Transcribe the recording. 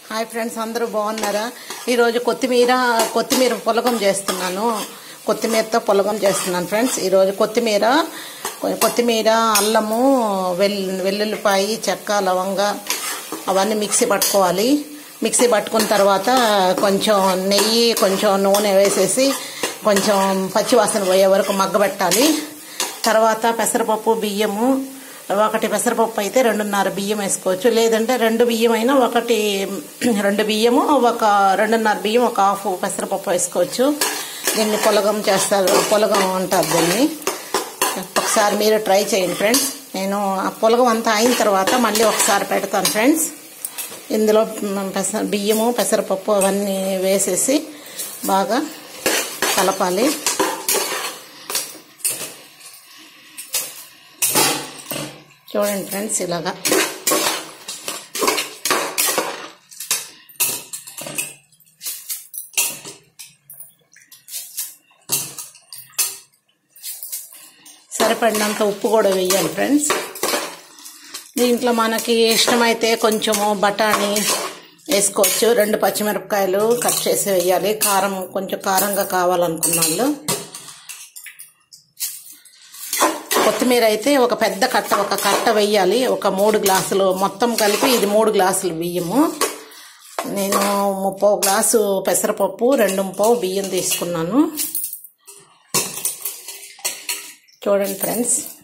hi friends అందరూ బాగున్నారా ఈరోజు కొత్తిమీర కొత్తిమీర పొలగం చేస్తున్నాను కొత్తిమీరతో పొలగం చేస్తున్నాను ఫ్రెండ్స్ ఈరోజు కొత్తిమీర కొత్తిమీర అల్లము వెల్ వెల్లుల్లిపాయి చెక్క లవంగ అవన్నీ మిక్సీ పట్టుకోవాలి మిక్సీ పట్టుకున్న తర్వాత కొంచెం నెయ్యి కొంచెం నూనె వేసేసి కొంచెం పచ్చివాసన పోయే వరకు మగ్గబెట్టాలి తర్వాత పెసరపప్పు బియ్యము ఒకటి పెసరపప్పు అయితే రెండున్నర బియ్యం వేసుకోవచ్చు లేదంటే రెండు బియ్యం అయినా ఒకటి రెండు బియ్యము ఒక రెండున్నర బియ్యం ఒక హాఫ్ పెసరపప్పు వేసుకోవచ్చు దీన్ని పొలగం చేస్తారు పొలగం అంటారు దీన్ని ఒకసారి మీరు ట్రై చేయండి ఫ్రెండ్స్ నేను ఆ పొలగం అంతా అయిన తర్వాత మళ్ళీ ఒకసారి పెడతాను ఫ్రెండ్స్ ఇందులో పెసర బియ్యము పెసరపప్పు అవన్నీ వేసేసి బాగా కలపాలి చూడండి ఫ్రెండ్స్ ఇలాగా సరిపడినంత ఉప్పు కూడా వేయాలి ఫ్రెండ్స్ దీంట్లో మనకి ఇష్టమైతే కొంచెము బఠానీ వేసుకోవచ్చు రెండు పచ్చిమిరపకాయలు కట్ చేసి వేయాలి కారం కొంచెం కారంగా కావాలనుకున్న వాళ్ళు కొత్తిమీర అయితే ఒక పెద్ద కట్ట ఒక కట్ట వేయాలి ఒక మూడు గ్లాసులు మొత్తం కలిపి ఇది మూడు గ్లాసులు బియ్యము నేను ముప్పో గ్లాసు పెసరపప్పు రెండు ముప్పో బియ్యం తీసుకున్నాను చూడండి ఫ్రెండ్స్